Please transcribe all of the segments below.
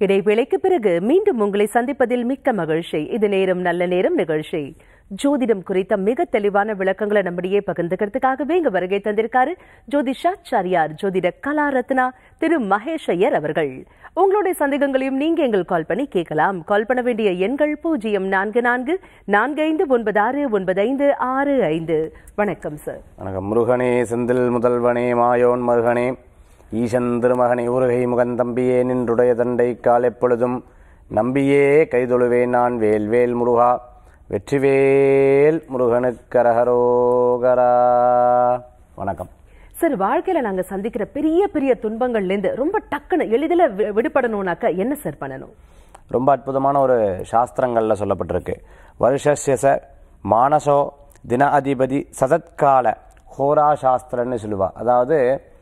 இடைவேளைக்கு பிறகு மீண்டும் உங்களை சந்திப்பதில் மிக்க மகிழ்ச்சி இது நேரம் நல்ல நேரம் நிகழ்ச்சி ஜோதிடம் குறித்த மிக தெளிவான விளக்கங்களை நம்மிடையே பகிர்ந்துக்கிறதுக்காகவே இங்க வருகை தந்திருக்காரு ஜோதிஷாச்சாரியார் ஜோதிட கலா ரத்னா திரு மகேஷ் ஐயர் அவர்கள் உங்களுடைய சந்தேகங்களையும் நீங்க எங்கள் கால் பண்ணி கேட்கலாம் கால் பண்ண வேண்டிய எண்கள் பூஜ்ஜியம் நான்கு நான்கு நான்கு ஐந்து ஒன்பது ஆறு ஒன்பது ஐந்து ஆறு ஐந்து வணக்கம் சார் வணக்கம் முருகனே செந்தில் முதல்வனே மாயோன் மருகனே ஈசன் திருமகனை உருகை முகந்தம்பியே நின்றுடைய தண்டை கால் எப்பொழுதும் நம்பியே கைதொழுவேன் நான் வேல் வேல் முருகா வெற்றிவேல் முருகனுக்கரகரோகரா வணக்கம் சார் வாழ்க்கையில நாங்க சந்திக்கிற பெரிய பெரிய துன்பங்கள்ல இருந்து ரொம்ப டக்குன்னு எளிதில் வி- விடுபடணும்னாக்க என்ன சார் பண்ணணும் ரொம்ப அற்புதமான ஒரு சாஸ்திரங்களில் சொல்லப்பட்டிருக்கு வருஷஸ்யச மானசோ தின அதிபதி சதத்கால ஹோரா சாஸ்திரன்னு சொல்லுவா அதாவது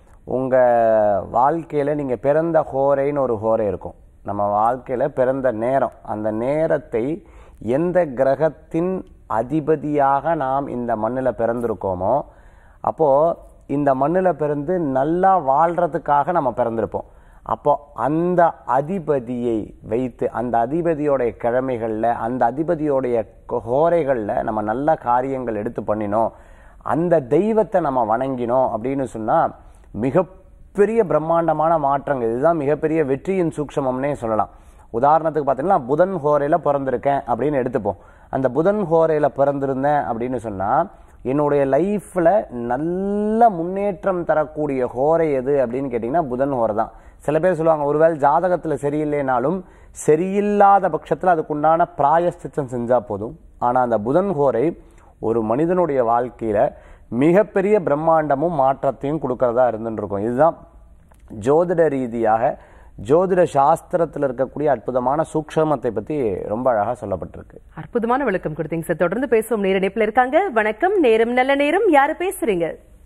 உங்கள் வாழ்க்கையில் நீங்கள் பிறந்த ஹோரைன்னு ஒரு ஹோரை இருக்கும் நம்ம வாழ்க்கையில் பிறந்த நேரம் அந்த நேரத்தை எந்த கிரகத்தின் அதிபதியாக நாம் இந்த மண்ணில் பிறந்திருக்கோமோ அப்போது இந்த மண்ணில் பிறந்து நல்லா வாழ்கிறதுக்காக நம்ம பிறந்திருப்போம் அப்போ அந்த அதிபதியை வைத்து அந்த அதிபதியோடைய கிழமைகளில் அந்த அதிபதியோடைய ஹோரைகளில் நம்ம நல்ல காரியங்கள் எடுத்து பண்ணினோம் அந்த தெய்வத்தை நம்ம வணங்கினோம் அப்படின்னு சொன்னால் மிகப்பெரிய பிரம்மாண்டமான மாற்றங்கள் இதுதான் மிகப்பெரிய வெற்றியின் சூக்ஷமம்னே சொல்லலாம் உதாரணத்துக்கு பார்த்தீங்கன்னா புதன் ஹோரையில் பிறந்திருக்கேன் அப்படின்னு எடுத்துப்போம் அந்த புதன் ஹோரையில் பிறந்திருந்தேன் அப்படின்னு சொன்னால் என்னுடைய லைஃப்பில் நல்ல முன்னேற்றம் தரக்கூடிய ஹோரை எது அப்படின்னு கேட்டிங்கன்னா புதன் ஹோரை தான் சில பேர் சொல்லுவாங்க ஒருவேளை ஜாதகத்தில் சரியில்லைனாலும் சரியில்லாத பட்சத்தில் அதுக்குண்டான பிராயஷ்சித்தம் செஞ்சால் போதும் ஆனால் அந்த புதன் ஹோரை ஒரு மனிதனுடைய வாழ்க்கையில் மிகப்பெரிய பிரம்மாண்டமும் மாற்றத்தையும் கொடுக்கறதா இருந்துட்டு இருக்கும் இதுதான் ஜோதிட ரீதியாக ஜோதிட சாஸ்திரத்தில் இருக்கக்கூடிய அற்புதமான சூக்ஷமத்தை பற்றி ரொம்ப அழகாக சொல்லப்பட்டிருக்கு அற்புதமான விளக்கம் கொடுத்தீங்க சார் தொடர்ந்து பேசுவோம் நேர இணைப்புல இருக்காங்க வணக்கம் நேரம் நல்ல நேரம் யாரு பேசுறீங்க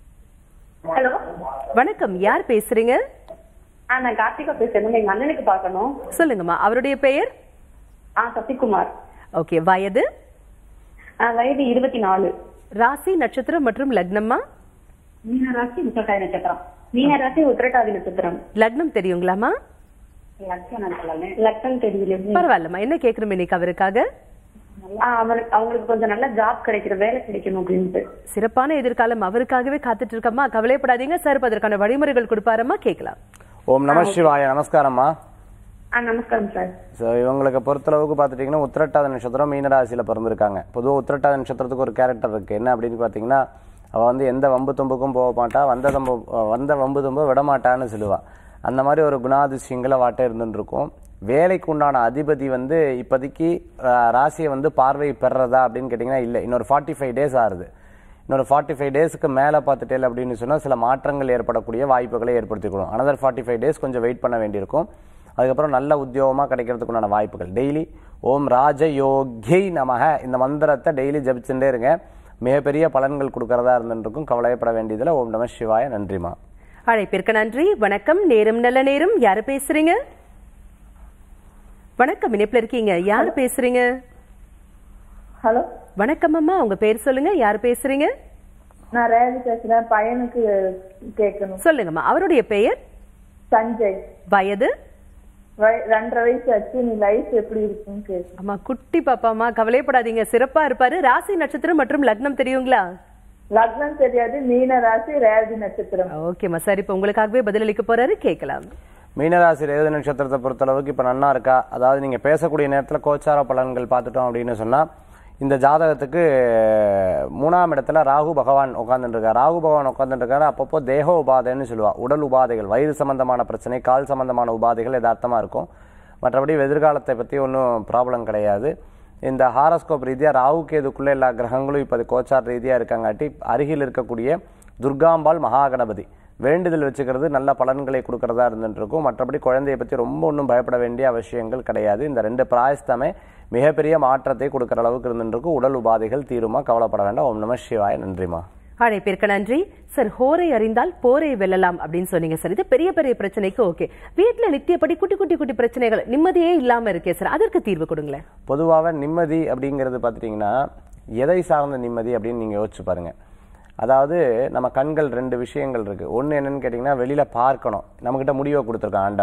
ஹலோ வணக்கம் யார் பேசுறீங்க ஆ நான் கார்த்திகா பேசுறேன் எங்க அண்ணனுக்கு பார்க்கணும் சொல்லுங்கம்மா அவருடைய பெயர் ஆ சசிகுமார் ஓகே வயது ஆ, வயது இருபத்தி நாலு ராசி நட்சத்திரம் மற்றும் லக்னம்மா மீன ராசி உத்திரட்டாதி நட்சத்திரம் மீன ராசி உத்திரட்டாதி நட்சத்திரம் லக்னம் தெரியுங்களாமா லக்னம் தெரியல பரவாயில்லம்மா என்ன கேக்குறோம் இன்னைக்கு அவருக்காக ஆ, அவனுக்கு அவங்களுக்கு கொஞ்சம் நல்ல ஜாப் கிடைக்கிற வேலை கிடைக்கணும் அப்படின்ட்டு சிறப்பான எதிர்காலம் அவருக்காகவே காத்துட்டு இருக்கம்மா கவலைப்படாதீங்க சார் இப்ப அதற்கான வழிமுறைகள் கொடுப்பாரம்மா கேட்கலாம் ஓம் நம சிவாய நமஸ்காரம்மா ஆ நமஸ்காரம் சார் ஸோ இவங்களுக்கு பொறுத்தளவுக்கு பார்த்துட்டிங்கன்னா உத்திரட்டாத நட்சத்திரம் மீனராசியில் பிறந்திருக்காங்க பொதுவாக உத்திரட்டாத நட்சத்திரத்துக்கு ஒரு கேரக்டர் இருக்குது என்ன அப்படின்னு பார்த்தீங்கன்னா அவள் வந்து எந்த வம்பு தும்புக்கும் போக மாட்டா வந்த தம்பு வந்த வம்பு தும்ப விட மாட்டான்னு சொல்லுவா அந்த மாதிரி ஒரு குணாதிசயங்களை வாட்ட இருந்துட்டு இருக்கும் வேலைக்கு உண்டான அதிபதி வந்து இப்போதைக்கு அஹ், ராசியை வந்து பார்வை பெறறதா அப்படின்னு கேட்டிங்கன்னா இல்லை இன்னொரு ஃபார்ட்டி ஃபைவ் டேஸ் ஆகுது இன்னொரு ஃபார்ட்டி ஃபைவ் டேஸ்க்கு மேலே பார்த்துட்டேல் அப்படின்னு சொன்னால் சில மாற்றங்கள் ஏற்படக்கூடிய வாய்ப்புகளை ஏற்படுத்திக்கணும் அனதர் ஃபார்ட்டி ஃபைவ் டேஸ் கொஞ்சம் வெயிட் பண்ண வேண்டியிருக்கும் அதுக்கப்புறம் நல்ல உத்தியோகமாக கிடைக்கிறதுக்குண்டான வாய்ப்புகள் டெய்லி ஓம் ராஜ யோகியை நமக இந்த மந்திரத்தை டெய்லி ஜபிச்சுட்டே இருங்க மிகப்பெரிய பலன்கள் கொடுக்கறதா இருந்துருக்கும் கவலைப்பட வேண்டியதில் ஓம் நம சிவாய நன்றிமா அழைப்பிற்கு நன்றி வணக்கம் நேரம் நல்ல நேரம் யாரு பேசுறீங்க வணக்கம் இணைப்புல இருக்கீங்க யாரு பேசுறீங்க ஹலோ வணக்கம் அம்மா உங்க பேர் சொல்லுங்க யார் பேசுறீங்க நான் ரேவதி பேசுறேன் பையனுக்கு கேட்கணும் சொல்லுங்கம்மா அவருடைய பெயர் சஞ்சய் வயது வய- ரெண்டரை வயசு ஆச்சு நீ லைஃப் எப்படி இருக்குன்னு கேட்கணும் அம்மா குட்டி பாப்பாமா கவலைப்படாதீங்க சிறப்பா இருப்பாரு ராசி நட்சத்திரம் மற்றும் லக்னம் தெரியுங்களா லக்னம் தெரியாது மீன ராசி ரேவதி நட்சத்திரம் ஓகேம்மா சார் இப்ப உங்களுக்காகவே பதிலளிக்க போறாரு கேட்கலாம் மீனராசி ரேவதி நட்சத்திரத்தை பொறுத்தளவுக்கு இப்போ நன்னா இருக்கா அதாவது நீங்கள் பேசக்கூடிய நேரத்தில் கோச்சார பலன்கள் பார்த்துட்டோம் அப்படின்னு சொன்னால் இந்த ஜாதகத்துக்கு மூணாம் இடத்துல ராகு பகவான் உட்காந்துட்டு இருக்கார் ராகு பகவான் உட்காந்துட்டு இருக்காரு அப்பப்போ தேக உபாதைன்னு சொல்லுவா உடல் உபாதைகள் வயிறு சம்பந்தமான பிரச்சனை கால் சம்பந்தமான உபாதைகள் யதார்த்தமாக இருக்கும் மற்றபடி எதிர்காலத்தை பற்றி ஒன்றும் ப்ராப்ளம் கிடையாது இந்த ஹாரஸ்கோப் ரீதியாக ராகு கேதுக்குள்ளே எல்லா கிரகங்களும் இப்போ கோச்சார் ரீதியாக இருக்காங்காட்டி அருகில் இருக்கக்கூடிய துர்காம்பாள் மகாகணபதி வேண்டுதல் வச்சுக்கிறது நல்ல பலன்களை கொடுக்கறதா இருந்துட்டு இருக்கும் மற்றபடி குழந்தையை பற்றி ரொம்ப ஒன்றும் பயப்பட வேண்டிய அவசியங்கள் கிடையாது இந்த ரெண்டு பிராயஸ்தமே மிகப்பெரிய மாற்றத்தை கொடுக்குற அளவுக்கு இருந்துட்டு இருக்கும் உடல் உபாதைகள் தீருமா கவலைப்பட வேண்டாம் ஓம் நம சிவாய நன்றிமா அழைப்பிற்கு நன்றி சார் ஹோரை அறிந்தால் போரை வெல்லலாம் அப்படின்னு சொன்னீங்க சார் இது பெரிய பெரிய பிரச்சனைக்கு ஓகே வீட்டுல நித்தியப்படி குட்டி குட்டி குட்டி பிரச்சனைகள் நிம்மதியே இல்லாம இருக்கே சார் அதற்கு தீர்வு கொடுங்களேன் பொதுவாக நிம்மதி அப்படிங்கிறது பார்த்துட்டிங்கன்னா எதை சார்ந்த நிம்மதி அப்படின்னு நீங்கள் யோசிச்சு பாருங்க அதாவது நம்ம கண்கள் ரெண்டு விஷயங்கள் இருக்குது ஒன்று என்னன்னு கேட்டிங்கன்னா வெளியில் பார்க்கணும் நம்மக்கிட்ட முடிவை கொடுத்துருக்கான் ஆண்டவன்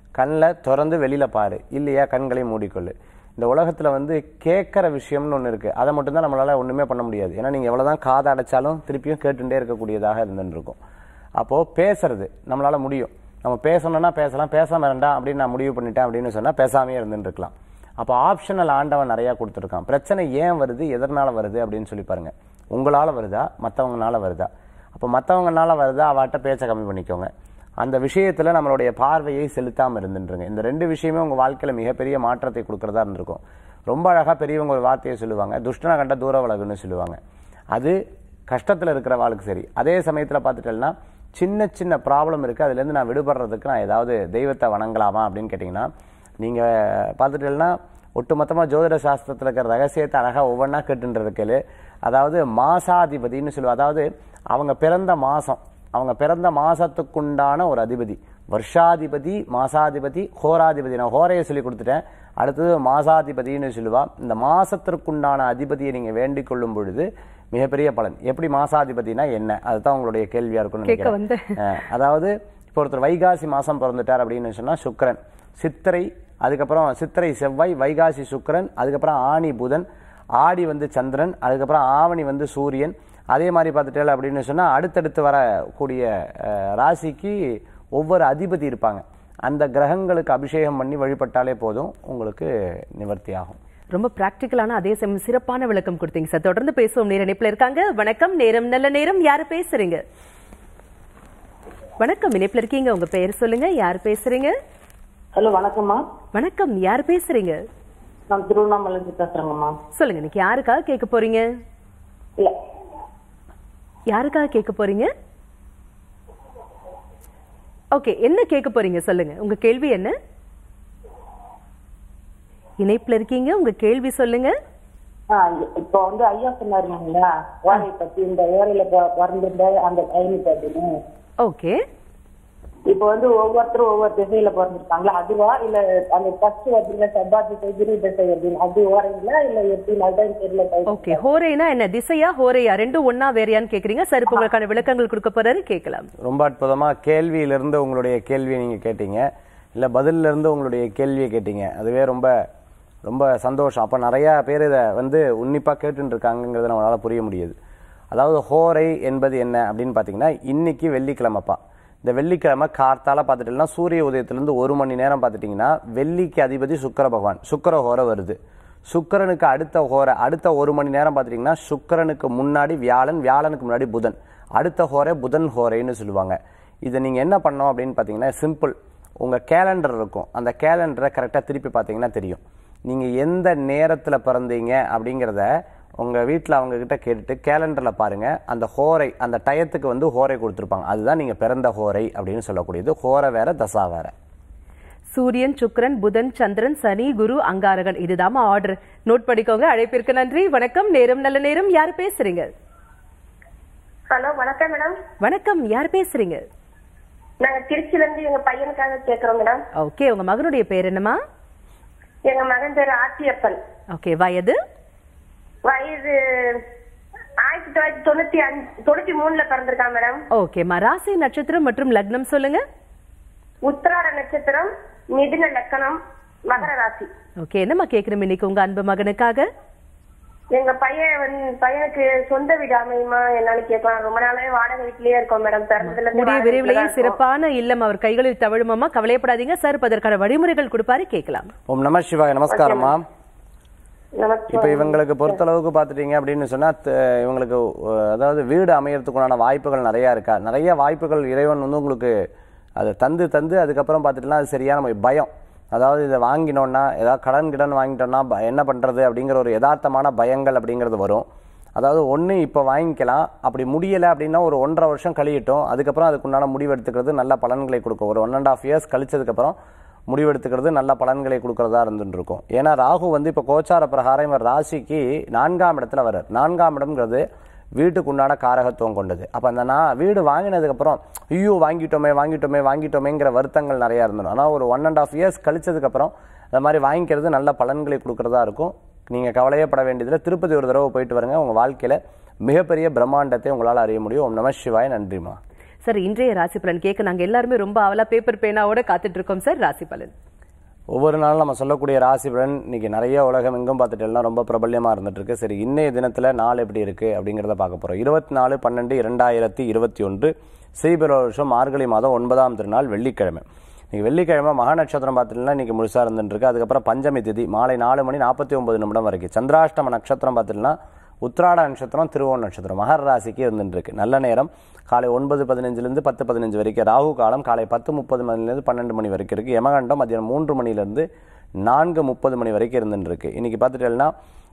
கண்ணில் திறந்து வெளியில் பாரு இல்லையா கண்களை மூடிக்கொள்ளு இந்த உலகத்தில் வந்து கேட்குற விஷயம்னு ஒன்று இருக்குது அதை மட்டும்தான் நம்மளால் ஒன்றுமே பண்ண முடியாது ஏன்னா நீங்கள் எவ்வளோதான் காதை அடைச்சாலும் திருப்பியும் கேட்டுட்டே இருக்கக்கூடியதாக இருந்துட்டு இருக்கும் அப்போது பேசுறது நம்மளால் முடியும் நம்ம பேசணும்னா பேசலாம் பேசாம வேண்டாம் அப்படின்னு நான் முடிவு பண்ணிட்டேன் அப்படின்னு சொன்னால் பேசாமையே இருந்துட்டு இருக்கலாம் அப்போ ஆப்ஷனல் ஆண்டவன் நிறையா கொடுத்துருக்கான் பிரச்சனை ஏன் வருது எதனால வருது அப்படின்னு சொல்லி பாருங்க உங்களால் வருதா மற்றவங்கனால வருதா அப்போ மற்றவங்கனால வருதா அவாட்ட பேச்சை கம்மி பண்ணிக்கோங்க அந்த விஷயத்தில் நம்மளுடைய பார்வையை செலுத்தாமல் இருந்துருங்க இந்த ரெண்டு விஷயமே உங்கள் வாழ்க்கையில் மிகப்பெரிய மாற்றத்தை கொடுக்கறதா இருந்திருக்கும் ரொம்ப அழகாக பெரியவங்க ஒரு வார்த்தையை சொல்லுவாங்க துஷ்டனை கண்ட தூர விலகுன்னு சொல்லுவாங்க அது கஷ்டத்தில் இருக்கிற வாழ்க்கை சரி அதே சமயத்தில் பார்த்துட்டேன்னா சின்ன சின்ன ப்ராப்ளம் இருக்குது அதுலேருந்து நான் விடுபடுறதுக்கு நான் ஏதாவது தெய்வத்தை வணங்கலாமா அப்படின்னு கேட்டிங்கன்னா நீங்கள் பார்த்துட்டேன்னா ஒட்டுமொத்தமாக ஜோதிட சாஸ்திரத்தில் இருக்கிற ரகசியத்தை அழகாக ஒவ்வொன்றா கேட்டுன்றதுக்கு அதாவது மாசாதிபதின்னு சொல்லுவோம் அதாவது அவங்க பிறந்த மாதம் அவங்க பிறந்த மாசத்துக்குண்டான ஒரு அதிபதி வருஷாதிபதி மாசாதிபதி ஹோராதிபதி நான் ஹோரையை சொல்லி கொடுத்துட்டேன் அடுத்தது மாசாதிபதினு சொல்லுவா இந்த மாசத்திற்குண்டான அதிபதியை நீங்க வேண்டிக் கொள்ளும் பொழுது மிகப்பெரிய பலன் எப்படி மாசாதிபதினா என்ன அதுதான் உங்களுடைய கேள்வியா இருக்கும்னு கேட்க நினைக்கிறேன் அஹ், அதாவது இப்போ ஒருத்தர் வைகாசி மாசம் பிறந்துட்டார் அப்படின்னு சொன்னா சுக்கிரன் சித்திரை அதுக்கப்புறம் சித்திரை செவ்வாய் வைகாசி சுக்கிரன் அதுக்கப்புறம் ஆணி புதன் ஆடி வந்து சந்திரன் அதுக்கப்புறம் ஆவணி வந்து சூரியன் அதே மாதிரி பார்த்துட்டேன் அப்படின்னு சொன்னா அடுத்தடுத்து வரக்கூடிய அஹ், ராசிக்கு ஒவ்வொரு அதிபதி இருப்பாங்க அந்த கிரகங்களுக்கு அபிஷேகம் பண்ணி வழிபட்டாலே போதும் உங்களுக்கு நிவர்த்தி ஆகும் ரொம்ப பிராக்டிக்கலான அதே சமயம் சிறப்பான விளக்கம் கொடுத்தீங்க சார் தொடர்ந்து பேசுவோம் நேர இணைப்புல இருக்காங்க வணக்கம் நேரம் நல்ல நேரம் யாரு பேசுறீங்க வணக்கம் இணைப்புல இருக்கீங்க உங்க பெயர் சொல்லுங்க யார் பேசுறீங்க ஹலோ வணக்கம்மா வணக்கம் யார் பேசுறீங்க நான் திருவண்ணாமலைந்து பேசுறேங்கம்மா சொல்லுங்க இன்னைக்கு யாருக்காக கேட்க போறீங்க இல்ல யாருக்காக கேட்க போறீங்க ஓகே என்ன கேட்க போறீங்க சொல்லுங்க உங்க கேள்வி என்ன இணைப்புல இருக்கீங்க உங்க கேள்வி சொல்லுங்க ஆ, இப்போ வந்து ஐயா சொன்னாருங்களா ஓரை பத்தி இந்த ஓரையில பிறந்திருந்த அந்த டைம் பார்த்தீங்க ஓகே இப்போ வந்து ஒவ்வொருத்தரும் ஒவ்வொரு திசையில பிறந்திருக்காங்களா அதுவா இல்ல அந்த ஃபர்ஸ்ட் வந்து செவ்வாய் திசை குரு திசை அப்படின்னு அது ஓரைங்களா இல்ல எப்படி அதுதான் தெரியல type. ஓகே ஹோரைனா என்ன திசையா ஹோரையா ரெண்டும் ஒண்ணா வேறையான்னு கேக்குறீங்க சார் இப்ப உங்களுக்கான விளக்கங்கள் கொடுக்க போறாரு கேட்கலாம் ரொம்ப அற்புதமா கேள்வியிலிருந்து உங்களுடைய கேள்வியை நீங்க கேட்டீங்க இல்ல பதில்ல இருந்து உங்களுடைய கேள்வியை கேட்டீங்க அதுவே ரொம்ப ரொம்ப சந்தோஷம் அப்ப நிறைய பேர் இதை வந்து உன்னிப்பா கேட்டுட்டு இருக்காங்கிறத நம்மளால புரிய முடியுது அதாவது ஹோரை என்பது என்ன அப்படின்னு பாத்தீங்கன்னா இன்னைக்கு வெள்ளிக்கிழமைப்பா இந்த வெள்ளிக்கிழமை கார்த்தால பார்த்துட்டீங்கன்னா சூரிய உதயத்திலிருந்து ஒரு மணி நேரம் பார்த்துட்டீங்கன்னா வெள்ளிக்கு அதிபதி சுக்கிர பகவான் சுக்கிர ஹோரை வருது சுக்கிரனுக்கு அடுத்த ஹோரை அடுத்த ஒரு மணி நேரம் பார்த்துட்டீங்கன்னா சுக்கிரனுக்கு முன்னாடி வியாழன் வியாழனுக்கு முன்னாடி புதன் அடுத்த ஹோரை புதன் ஹோரைன்னு சொல்லுவாங்க இதை நீங்கள் என்ன பண்ணோம் அப்படின்னு பார்த்தீங்கன்னா சிம்பிள் உங்கள் கேலண்டர் இருக்கும் அந்த கேலண்டரை கரெக்டாக திருப்பி பார்த்தீங்கன்னா தெரியும் நீங்கள் எந்த நேரத்தில் பிறந்தீங்க அப்படிங்கிறத உங்கள் வீட்டில் அவங்க கிட்ட கேட்டுட்டு கேலண்டரில் பாருங்கள் அந்த ஹோரை அந்த டயத்துக்கு வந்து ஹோரை கொடுத்துருப்பாங்க அதுதான் நீங்கள் பிறந்த ஹோரை அப்படின்னு சொல்லக்கூடியது ஹோரை வேற தசா வேற சூரியன் சுக்கிரன் புதன் சந்திரன் சனி குரு அங்காரகன் இதுதாம்மா ஆர்டர் நோட் பண்ணிக்கோங்க அழைப்பிற்கு நன்றி வணக்கம் நேரம் நல்ல நேரம் யார் பேசுறீங்க ஹலோ வணக்கம் மேடம் வணக்கம் யார் பேசுறீங்க நாங்க திருச்சில இருந்து எங்க பையனுக்காக கேக்குறோம் மேடம் ஓகே உங்க மகனுடைய பேர் என்னமா எங்க மகன் பேரு ஆச்சியப்பன் ஓகே வயது வயது ஆயிரத்தி தொள்ளாயிரத்தி தொண்ணூத்தி அஞ்சு தொண்ணூத்தி மூணுல பிறந்திருக்கான் மேடம் ஓகேம்மா ராசி நட்சத்திரம் மற்றும் லக்னம் சொல்லுங்க உத்திராட நட்சத்திரம் மிதுன லக்கணம் மகர ராசி ஓகே என்னம்மா கேக்குறோம் இன்னைக்கு உங்க அன்பு மகனுக்காக எங்க பையன் வந்து பையனுக்கு சொந்த வீடு அமையுமா என்னன்னு கேட்கலாம் ரொம்ப நாளாவே வாடகை வீட்லயே இருக்கோம் மேடம் பிறந்ததுல இருந்து கூடிய வாடகை வீட்டுல விரைவிலேயே தான் இருக்கோம். சிறப்பான இல்லம் அவர் கைகளில் தவழுமாமா கவலைப்படாதீங்க சார் இப்ப அதற்கான வழிமுறைகள் கொடுப்பாரு கேட்கலாம் ஓம் நம சிவாய நமஸ்காரம்மா நமக்கு இப்போ இவங்களுக்கு பொறுத்தளவுக்கு பார்த்துட்டீங்க அப்படின்னு சொன்னா த- இவங்களுக்கு அஹ், அதாவது வீடு அமையறதுக்குண்டான வாய்ப்புகள் நிறைய இருக்கா நிறைய வாய்ப்புகள் இறைவன் வந்து உங்களுக்கு அதை தந்து தந்து அதுக்கப்புறம் பார்த்துட்டுனா அது சரியான நம்ம பயம் அதாவது இதை வாங்கினோன்னா ஏதாவது கடன் கிடன் வாங்கிட்டோம்னா ப- என்ன பண்றது அப்படிங்கிற ஒரு யதார்த்தமான பயங்கள் அப்படிங்கிறது வரும் அதாவது ஒன்று இப்போ வாங்கிக்கலாம் அப்படி முடியலை அப்படின்னா ஒரு ஒன்றரை வருஷம் கழியட்டும் அதுக்கப்புறம் அதுக்குண்டான முடிவு எடுத்துக்கிறது நல்ல பலன்களை கொடுக்கும் ஒரு ஒன் அண்ட் ஆஃப் இயர்ஸ் கழிச்சதுக்கப்புறம் முடிவெடுத்துக்கிறது நல்ல பலன்களை கொடுக்கறதா இருந்துட்டு இருக்கும் ஏன்னா ராகு வந்து இப்போ கோச்சார பிரகாரம் இவர் ராசிக்கு நான்காம் இடத்துல வர்றார் நான்காம் இடம்ங்கிறது வீட்டுக்கு உண்டான காரகத்துவம் கொண்டது அப்போ அந்த நான் வீடு வாங்கினதுக்கப்புறம் ஐயோ வாங்கிட்டோமே வாங்கிட்டோமே வாங்கிட்டோமேங்கிற வருத்தங்கள் நிறையா இருந்துடும் ஆனால் ஒரு ஒன் அண்ட் ஆஃப் இயர்ஸ் கழிச்சதுக்கப்புறம் அந்த மாதிரி வாங்கிக்கிறது நல்ல பலன்களை கொடுக்கறதா இருக்கும் நீங்கள் கவலையே பட வேண்டியதில்லை திருப்பதி ஒரு தடவை போயிட்டு வருங்க உங்கள் வாழ்க்கையில் மிகப்பெரிய பிரம்மாண்டத்தை உங்களால் அறிய முடியும் ஓம் நம சிவாய நன்றிமா சார் இன்றைய ராசி பலன் கேட்க நாங்க எல்லாருமே ரொம்ப அவலா பேப்பர் பேனாவோட காத்துட்டு இருக்கோம் சார் ராசி பலன் ஒவ்வொரு நாளும் நம்ம சொல்லக்கூடிய ராசி பலன் இன்னைக்கு நிறைய உலகம் எங்கும் பார்த்துட்டு எல்லாம் ரொம்ப பிரபல்யமாக இருந்துட்டு இருக்கு சரி இன்னைய தினத்தில் நாள் எப்படி இருக்கு அப்படிங்கிறத பார்க்க போகிறோம் இருபத்தி நாலு பன்னெண்டு இரண்டாயிரத்தி இருபத்தி ஒன்று ஸ்ரீபெர வருஷம் மார்கழி மாதம் ஒன்பதாம் திருநாள் வெள்ளிக்கிழமை இன்னைக்கு வெள்ளிக்கிழமை மகா நட்சத்திரம் பார்த்துட்டுனா இன்னைக்கு முழுசாக இருந்துட்டு இருக்கு அதுக்கப்புறம் பஞ்சமி திதி மாலை நாலு மணி நாற்பத்தி ஒன்பது நிமிடம் வரைக்கும் சந்திராஷ்டம நட்சத்திரம் பார்த்துட்டுனா உத்திராட நட்சத்திரம் திருவோண நட்சத்திரம் மகர ராசிக்கு இருந்துட்டு இருக்கு நல்ல நேரம் காலை ஒன்பது பதினஞ்சுலேருந்து பத்து பதினஞ்சு வரைக்கும் ராகு காலம் காலை பத்து முப்பது மணிலேருந்து பன்னெண்டு மணி வரைக்கும் இருக்கு யமகண்டம் மதியம் மூன்று மணிலேருந்து நான்கு முப்பது மணி வரைக்கும் இருந்துட்டு இருக்கு இன்னைக்கு பார்த்துட்டேன்னா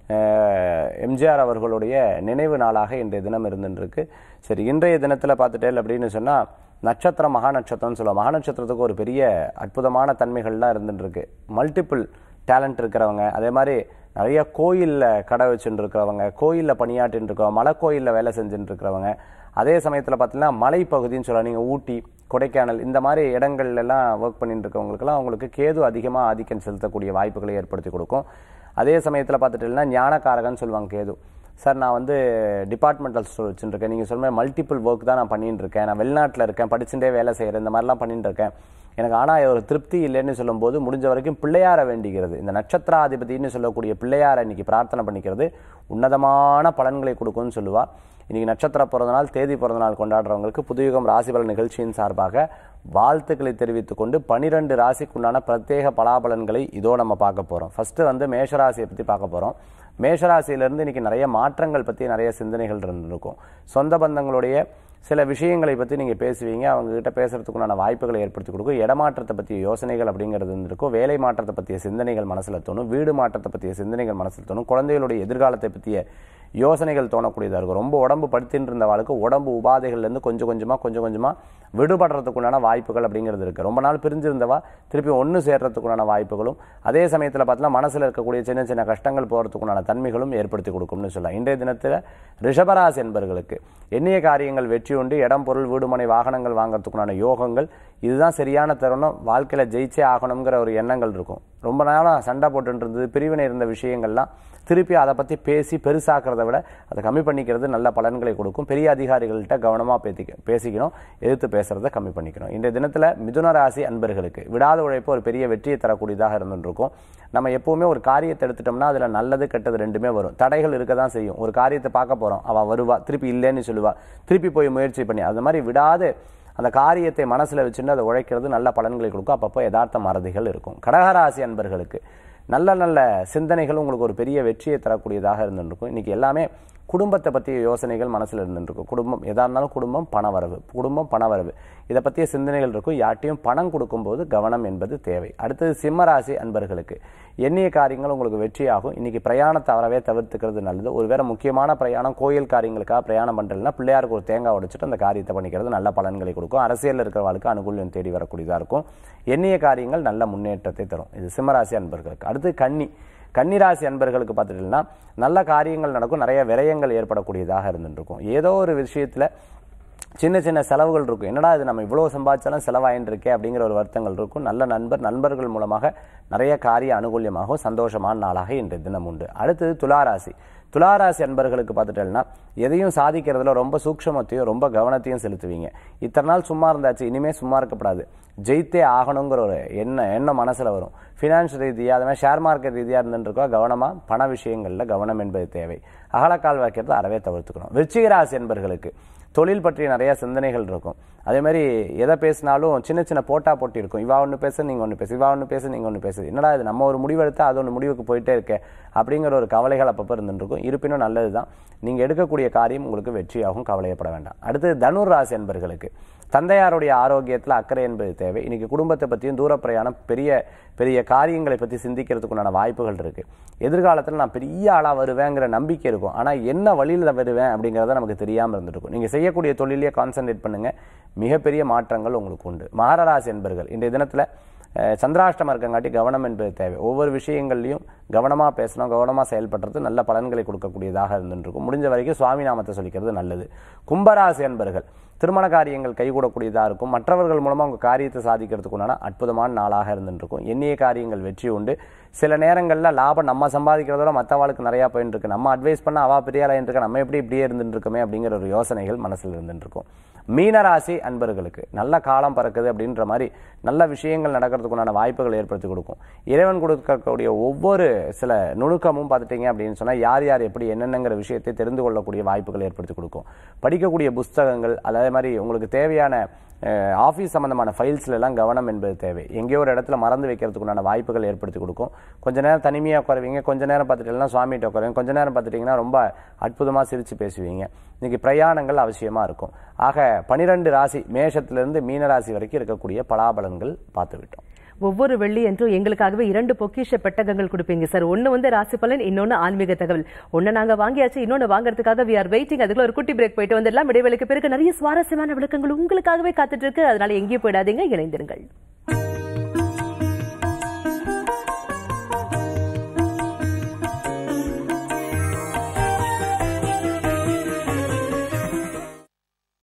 எம்ஜிஆர் அவர்களுடைய நினைவு நாளாக இன்றைய தினம் இருந்துட்டு இருக்கு சரி இன்றைய தினத்தில் பார்த்துட்டேன் அப்படின்னு சொன்னால் நட்சத்திரம் மகா நட்சத்திரம்னு சொல்லுவோம் மகா நட்சத்திரத்துக்கு ஒரு பெரிய அற்புதமான தன்மைகள்லாம் இருந்துட்டு இருக்கு மல்டிபிள் டேலண்ட் இருக்கிறவங்க அதே மாதிரி நிறைய கோயிலில் கடை வச்சுட்டு இருக்கிறவங்க கோயிலில் பணியாற்றின்னு இருக்கிறவங்க மலை கோயிலில் வேலை செஞ்சுட்டு இருக்கிறவங்க அதே சமயத்தில் பார்த்தீங்கன்னா மலைப்பகுதின்னு சொல்லலாம் நீங்கள் ஊட்டி கொடைக்கானல் இந்த மாதிரி இடங்கள்ல எல்லாம் ஒர்க் பண்ணிட்டு இருக்கவங்களுக்குலாம் அவங்களுக்கு கேது அதிகமாக ஆதிக்கம் செலுத்தக்கூடிய வாய்ப்புகளை ஏற்படுத்தி கொடுக்கும் அதே சமயத்தில் பார்த்துட்டீங்கன்னா ஞானக்காரகன்னு சொல்லுவாங்க கேது சார் நான் வந்து டிபார்ட்மெண்டல் ஸ்டோர் வச்சுருக்கேன் நீங்கள் சொல்ற மாதிரி மல்டிபிள் ஒர்க் தான் நான் பண்ணிட்டு இருக்கேன் நான் வெளிநாட்டில் இருக்கேன் படிச்சுட்டே வேலை செய்கிறேன் இந்த மாதிரிலாம் பண்ணிட்டு இருக்கேன் எனக்கு ஆனால் ஒரு திருப்தி இல்லைன்னு சொல்லும்போது முடிஞ்ச வரைக்கும் பிள்ளையார வேண்டிக்கிறது இந்த நட்சத்திராதிபதினு சொல்லக்கூடிய பிள்ளையாரை இன்னைக்கு பிரார்த்தனை பண்ணிக்கிறது உன்னதமான பலன்களை கொடுக்கும்னு சொல்லுவா இன்னைக்கு நட்சத்திர பிறந்த நாள் தேதி பிறந்த நாள் கொண்டாடுறவங்களுக்கு புதுயுகம் ராசிபலன் நிகழ்ச்சியின் சார்பாக வாழ்த்துக்களை தெரிவித்துக் கொண்டு பனிரெண்டு ராசிக்குண்டான பிரத்யேக பலாபலன்களை இதோ நம்ம பார்க்க போறோம் ஃபர்ஸ்ட் வந்து மேஷராசியை பத்தி பார்க்க போறோம் மேஷராசியிலிருந்து இன்னைக்கு நிறைய மாற்றங்கள் பத்தி நிறைய சிந்தனைகள் இருந்திருக்கும் சொந்த பந்தங்களுடைய சில விஷயங்களை பற்றி நீங்கள் பேசுவீங்க அவங்க கிட்ட பேசுறதுக்குண்டான வாய்ப்புகளை ஏற்படுத்தி கொடுக்கும் இடமாற்றத்தை பற்றிய யோசனைகள் அப்படிங்கிறது இருந்திருக்கும் வேலை மாற்றத்தை பற்றிய சிந்தனைகள் மனசில் தோணும் வீடு மாற்றத்தை பற்றிய சிந்தனைகள் மனசில் தோணும் குழந்தைகளுடைய எதிர்காலத்தை பற்றிய யோசனைகள் தோணக்கூடியதாக இருக்கும் ரொம்ப உடம்பு படுத்தின்னு இருந்தவாளுக்கு உடம்பு உபாதைகள்லேருந்து கொஞ்சம் கொஞ்சமாக கொஞ்சம் கொஞ்சமாக விடுபடுறதுக்குண்டான வாய்ப்புகள் அப்படிங்கிறது இருக்குது ரொம்ப நாள் பிரிஞ்சிருந்தவா திருப்பி ஒன்று சேர்றதுக்குண்டான வாய்ப்புகளும் அதே சமயத்தில் பார்த்தீங்கன்னா மனசில் இருக்கக்கூடிய சின்ன சின்ன கஷ்டங்கள் போகிறதுக்குண்டான தன்மைகளும் ஏற்படுத்தி கொடுக்கும்னு சொல்லலாம் இன்றைய தினத்தில் ரிஷபராசி என்பர்களுக்கு எண்ணிய காரியங்கள் வெற்றி உண்டு இடம் பொருள் வீடுமனை வாகனங்கள் வாங்குறதுக்குண்டான யோகங்கள் இதுதான் சரியான தருணம் வாழ்க்கையில் ஜெயிச்சே ஆகணுங்கிற ஒரு எண்ணங்கள் இருக்கும் ரொம்ப நாளாக சண்டை போட்டுட்டு இருந்தது பிரிவினை இருந்த விஷயங்கள்லாம் திருப்பி அதை பற்றி பேசி பெருசாக்கிறத விட அதை கம்மி பண்ணிக்கிறது நல்ல பலன்களை கொடுக்கும் பெரிய அதிகாரிகள்கிட்ட கவனமாக பேசிக்க பேசிக்கணும் எதிர்த்து பேசுறதை கம்மி பண்ணிக்கணும் இந்த தினத்தில் மிதுன ராசி அன்பர்களுக்கு விடாத உழைப்பு ஒரு பெரிய வெற்றியை தரக்கூடியதாக இருந்துருக்கும் நம்ம எப்பவுமே ஒரு காரியத்தை எடுத்துட்டோம்னா அதில் நல்லது கெட்டது ரெண்டுமே வரும் தடைகள் இருக்க தான் செய்யும் ஒரு காரியத்தை பார்க்க போகிறோம் அவள் வருவா திருப்பி இல்லைன்னு சொல்லுவா திருப்பி போய் முயற்சி பண்ணி அது மாதிரி விடாது அந்த காரியத்தை மனசில் வச்சுட்டு அதை உழைக்கிறது நல்ல பலன்களை கொடுக்கும் அப்பப்போ யதார்த்த மறதிகள் இருக்கும் கடகராசி அன்பர்களுக்கு நல்ல நல்ல சிந்தனைகள் உங்களுக்கு ஒரு பெரிய வெற்றியை தரக்கூடியதாக இருந்துருக்கும் இன்னைக்கு எல்லாமே குடும்பத்தை பற்றிய யோசனைகள் மனசில் இருந்துருக்கும் குடும்பம் எதா இருந்தாலும் குடும்பம் பணவரவு குடும்பம் பணவரவு இதை பற்றிய சிந்தனைகள் இருக்கும் யார்ட்டையும் பணம் கொடுக்கும்போது கவனம் என்பது தேவை அடுத்தது சிம்மராசி அன்பர்களுக்கு எண்ணிய காரியங்கள் உங்களுக்கு வெற்றியாகும் இன்னைக்கு பிரயாணத்தை அறவே தவிர்த்துக்கிறது நல்லது ஒருவேளை முக்கியமான பிரயாணம் கோயில் காரியங்களுக்காக பிரயாணம் பண்ணுறதுனா பிள்ளையாருக்கு ஒரு தேங்காய் உடைச்சிட்டு அந்த காரியத்தை பண்ணிக்கிறது நல்ல பலன்களை கொடுக்கும் அரசியலில் இருக்கிறவர்களுக்கு அனுகூல்யம் தேடி வரக்கூடியதாக இருக்கும் எண்ணிய காரியங்கள் நல்ல முன்னேற்றத்தை தரும் இது சிம்மராசி அன்பர்களுக்கு அடுத்து கன்னி கன்னிராசி அன்பர்களுக்கு பார்த்துட்டீங்கன்னா நல்ல காரியங்கள் நடக்கும் நிறைய விரயங்கள் ஏற்படக்கூடியதாக இருந்துருக்கும் ஏதோ ஒரு விஷயத்தில் சின்ன சின்ன செலவுகள் இருக்கும் என்னடா இது நம்ம இவ்வளோ சம்பாதிச்சாலும் செலவாயின்னு இருக்கே அப்படிங்கிற ஒரு வருத்தங்கள் இருக்கும் நல்ல நண்பர் நண்பர்கள் மூலமாக நிறைய காரிய அனுகூல்யமாகவும் சந்தோஷமான நாளாக இன்றைய தினம் உண்டு அடுத்தது துளாராசி துளாராசி அன்பர்களுக்கு பார்த்துட்டேன்னா எதையும் சாதிக்கிறதுல ரொம்ப சூக்ஷமத்தையும் ரொம்ப கவனத்தையும் செலுத்துவீங்க இத்தனை நாள் சும்மா இருந்தாச்சு இனிமே சும்மா இருக்கப்படாது ஜெயித்தே ஆகணுங்கிற ஒரு எண்ணம் எண்ணம் மனசுல வரும் ஃபினான்ஸ் ரீதியாக அது மாதிரி ஷேர் மார்க்கெட் ரீதியாக இருந்துருக்கோ கவனமாக பண விஷயங்களில் கவனம் என்பது தேவை அகலக்கால் வைக்கிறது அறவே தவிர்த்துக்கணும் விருச்சிக ராசி என்பர்களுக்கு தொழில் பற்றிய நிறைய சிந்தனைகள் இருக்கும் அதே மாதிரி எதை பேசினாலும் சின்ன சின்ன போட்டா போட்டி இருக்கும் இவா ஒன்று பேச நீங்கள் ஒன்று பேசு இவா ஒன்று பேச நீங்கள் ஒன்று பேசு என்னடா இது நம்ம ஒரு முடிவெடுத்தா அது ஒன்று முடிவுக்கு போயிட்டே இருக்கே அப்படிங்கிற ஒரு கவலைகள் அப்பப்போ இருந்துருக்கும் இருப்பினும் நல்லது தான் நீங்கள் எடுக்கக்கூடிய காரியம் உங்களுக்கு வெற்றியாகும் கவலையப்பட வேண்டாம் அடுத்தது தனுர் ராசி என்பர்களுக்கு தந்தையாருடைய ஆரோக்கியத்தில் அக்கறை என்பது தேவை இன்னைக்கு குடும்பத்தை பற்றியும் தூர பிரயாணம் பெரிய பெரிய காரியங்களை பற்றி சிந்திக்கிறதுக்குண்டான வாய்ப்புகள் இருக்கு எதிர்காலத்தில் நான் பெரிய ஆளாக வருவேங்கிற நம்பிக்கை இருக்கும் ஆனால் என்ன வழியில் வருவேன் அப்படிங்கிறத நமக்கு தெரியாமல் இருந்திருக்கும் நீங்கள் செய்யக்கூடிய தொழிலையே கான்சென்ட்ரேட் பண்ணுங்க மிகப்பெரிய மாற்றங்கள் உங்களுக்கு உண்டு மகரராசி என்பர்கள் இன்றைய தினத்தில் அஹ், சந்திராஷ்டமம் இருக்கங்காட்டி கவனம் என்பது தேவை ஒவ்வொரு விஷயங்கள்லையும் கவனமாக பேசணும் கவனமாக செயல்படுறது நல்ல பலன்களை கொடுக்கக்கூடியதாக இருந்துருக்கும் முடிஞ்ச வரைக்கும் சுவாமி நாமத்தை சொல்லிக்கிறது நல்லது கும்பராசி என்பர்கள் திருமண காரியங்கள் கைகூடக்கூடியதாக இருக்கும் மற்றவர்கள் மூலமாக உங்கள் காரியத்தை சாதிக்கிறதுக்கு உண்டான அற்புதமான நாளாக இருந்துருக்கும் எண்ணிய காரியங்கள் வெற்றி உண்டு சில நேரங்களில் லாபம் நம்ம சம்பாதிக்கிறதோட மற்றவாளுக்கு நிறையா போயிட்டு இருக்கு நம்ம அட்வைஸ் பண்ண அவா பெரிய ஆளாயிட்டு இருக்கா நம்ம எப்படி இப்படியே இருந்துட்டு இருக்கோமே அப்படிங்கிற ஒரு யோசனைகள் மனசில் இருந்துட்டு இருக்கும் மீனராசி அன்பர்களுக்கு நல்ல காலம் பறக்குது அப்படின்ற மாதிரி நல்ல விஷயங்கள் நடக்கிறதுக்குண்டான வாய்ப்புகள் ஏற்படுத்தி கொடுக்கும் இறைவன் கொடுக்கக்கூடிய ஒவ்வொரு சில நுணுக்கமும் பார்த்துட்டீங்க அப்படின்னு சொன்னால் யார் யார் எப்படி என்னென்னங்கிற விஷயத்தை தெரிந்து கொள்ளக்கூடிய வாய்ப்புகள் ஏற்படுத்தி கொடுக்கும் படிக்கக்கூடிய புஸ்தகங்கள் அதே மாதிரி உங்களுக்கு தேவையான ஆஃபீஸ் சம்மந்தமான ஃபைல்ஸ்ல எல்லாம் கவனம் என்பது தேவை எங்கேயோ ஒரு இடத்துல மறந்து வைக்கிறதுக்குண்டான வாய்ப்புகள் ஏற்படுத்தி கொடுக்கும் கொஞ்ச நேரம் தனிமையாக உட்காருவீங்க கொஞ்ச நேரம் பார்த்துட்டீங்கன்னா சுவாமிகிட்ட உட்காருவீங்க கொஞ்ச நேரம் பார்த்துட்டிங்கன்னா ரொம்ப அற்புதமாக சிரித்து பேசுவீங்க இன்னைக்கு பிரயாணங்கள் அவசியமாக இருக்கும் ஆக பனிரெண்டு ராசி மேஷத்திலிருந்து மீன ராசி வரைக்கும் இருக்கக்கூடிய பலாபலன்கள் பார்த்து விட்டோம் ஒவ்வொரு வெள்ளி என்றும் எங்களுக்காகவே இரண்டு பொக்கிஷ பெட்டகங்கள் கொடுப்பீங்க சார் ஒன்னு வந்து ராசி பலன் இன்னொன்னு ஆன்மீக தகவல் ஒன்னு நாங்க வாங்கியாச்சு இன்னொன்னு வாங்குறதுக்காக வி ஆர் வெயிட்டிங் அதுக்குள்ள ஒரு குட்டி பிரேக் போயிட்டு வந்துடலாம் இடைவேளைக்கு பிறகு நிறைய சுவாரஸ்யமான விளக்கங்கள் உங்களுக்காகவே காத்துட்டு இருக்கு அதனால எங்கேயும் போயிடாதீங்க இணைந்திருங்கள்